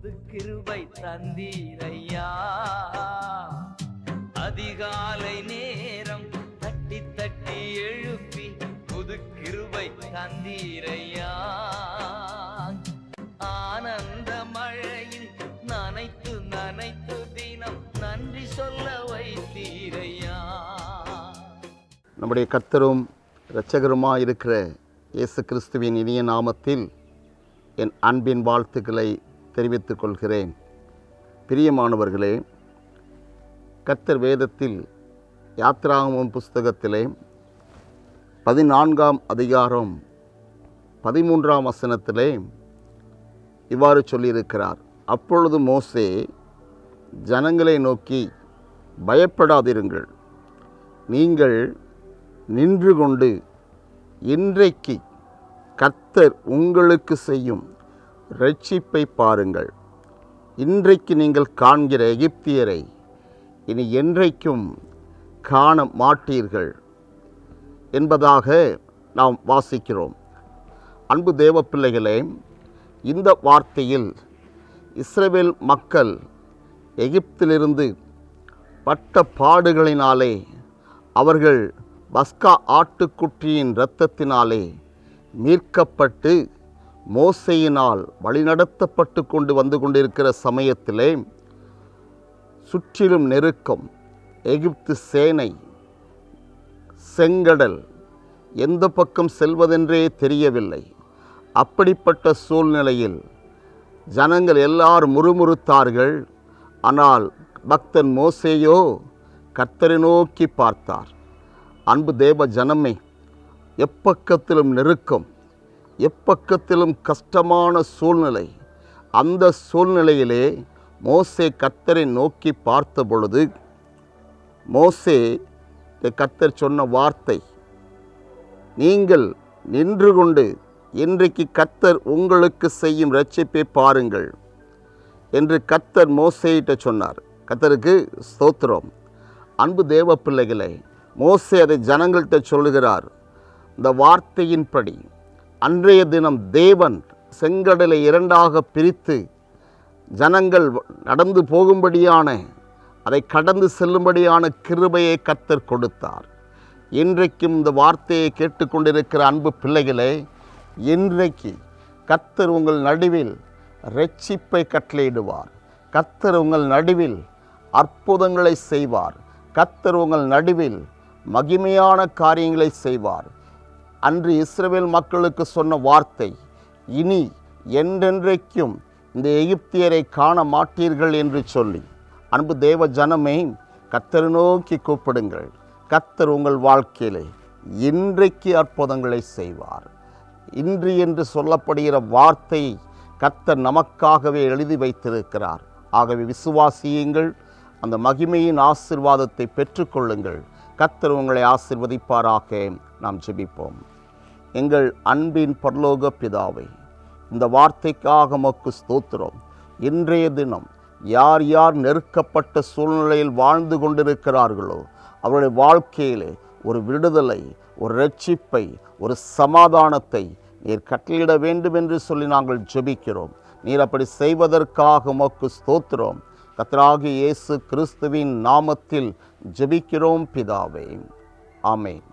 புது கிருபை தந்தீரையா அதிகாலை நேரம் தட்டி தட்டி எழுப்பி புது கிருபை தந்தீரையா ஆனந்த மழையில் நனைத்து நனைத்து தினம் நன்றி சொல்ல வைத்தீரையா நம்முடைய கர்த்தரும் இரட்சகருமாக இருக்கிற இயேசு கிறிஸ்துவின் இனிய நாமத்தில் என் அன்பின் வாழ்த்துக்களை தெரிவித்துக் கொள்கிறேன் பிரியமானவர்களே கர்த்தர் வேதத்தில் யாத்ராகமம் புஸ்தகத்திலே பதினான்காம் அதிகாரம் பதிமூன்றாம் வசனத்திலே இவ்வாறு சொல்லியிருக்கிறார் அப்பொழுது மோசே ஜனங்களை நோக்கி பயப்படாதிருங்கள் நீங்கள் நின்று கொண்டு இன்றைக்கு கர்த்தர் உங்களுக்கு செய்யும் ரட்சிப்பை பாருங்கள் இன்றைக்கு நீங்கள் காண்கிற எகிப்தியரை இனி என்றைக்கும் காண மாட்டீர்கள் என்பதாக நாம் வாசிக்கிறோம் அன்பு தேவ பிள்ளைகளே இந்த வார்த்தையில் இஸ்ரவேல் மக்கள் எகிப்திலிருந்து பட்ட பாடுகளினாலே அவர்கள் பஸ்கா ஆட்டுக்குட்டியின் இரத்தத்தினாலே மீட்கப்பட்டு மோசையினால் வழிநடத்தப்பட்டு கொண்டு வந்து கொண்டிருக்கிற சமயத்திலே சுற்றிலும் நெருக்கம் எகிப்து சேனை செங்கடல் எந்த பக்கம் செல்வதென்றே தெரியவில்லை அப்படிப்பட்ட சூழ்நிலையில் ஜனங்கள் எல்லாரும் முறுமுறுத்தார்கள் ஆனால் பக்தன் மோசேயோ கர்த்தரை நோக்கி பார்த்தார் அன்பு தேவ ஜனமே எப்பக்கத்திலும் நெருக்கம் எப்பக்கத்திலும் கஷ்டமான சூழ்நிலை அந்த சூழ்நிலையிலே மோசே கர்த்தரை நோக்கி பார்த்த பொழுது மோசே கர்த்தர் சொன்ன வார்த்தை நீங்கள் நின்று கொண்டு இன்றைக்கு கர்த்தர் உங்களுக்கு செய்யும் ரட்சிப்பை பாருங்கள் என்று கர்த்தர் மோசேயிட்ட சொன்னார் கர்த்தருக்கு ஸ்தோத்திரம் அன்பு தேவ பிள்ளைகளே மோசே அதை ஜனங்கள்கிட்ட சொல்லுகிறார் இந்த வார்த்தையின்படி அன்றைய தினம் தேவன் செங்கடலை இரண்டாக பிரித்து ஜனங்கள் நடந்து போகும்படியான அதை கடந்து செல்லும்படியான கிருபையை கர்த்தர் கொடுத்தார் இன்றைக்கும் இந்த வார்த்தையை கேட்டுக்கொண்டிருக்கிற அன்பு பிள்ளைகளே இன்றைக்கு கர்த்தர் உங்கள் நடுவில் ரட்சிப்பை கட்டளையிடுவார் கர்த்தர் உங்கள் நடுவில் அற்புதங்களை செய்வார் கர்த்தர் உங்கள் நடுவில் மகிமையான காரியங்களை செய்வார் அன்று இஸ்ரவேல் மக்களுக்கு சொன்ன வார்த்தை இனி என்றென்றைக்கும் இந்த எகிப்தியரை காண மாட்டீர்கள் என்று சொல்லி அன்பு தேவ ஜனமே கத்தரை நோக்கி கூப்பிடுங்கள் கத்தர் உங்கள் வாழ்க்கையிலே இன்றைக்கு அற்புதங்களை செய்வார் இன்று என்று சொல்லப்படுகிற வார்த்தை கத்தர் நமக்காகவே எழுதி வைத்திருக்கிறார் ஆகவே விசுவாசியுங்கள் அந்த மகிமையின் ஆசிர்வாதத்தை பெற்றுக்கொள்ளுங்கள் கத்தர் உங்களை ஆசிர்வதிப்பாராக நாம் ஜெபிப்போம் எங்கள் அன்பின் பரலோக பிதாவை இந்த வார்த்தைக்காக மக்கு ஸ்தோத்திரம் இன்றைய தினம் யார் யார் நெருக்கப்பட்ட சூழ்நிலையில் வாழ்ந்து கொண்டிருக்கிறார்களோ அவருடைய வாழ்க்கையிலே ஒரு விடுதலை ஒரு ரட்சிப்பை ஒரு சமாதானத்தை நீர் கட்டளையிட வேண்டும் என்று சொல்லி நாங்கள் ஜெபிக்கிறோம் நீர் அப்படி செய்வதற்காக உமக்கு ஸ்தோத்திரம் கத்தராகிய இயேசு கிறிஸ்துவின் நாமத்தில் ஜெபிக்கிறோம் பிதாவே ஆமென்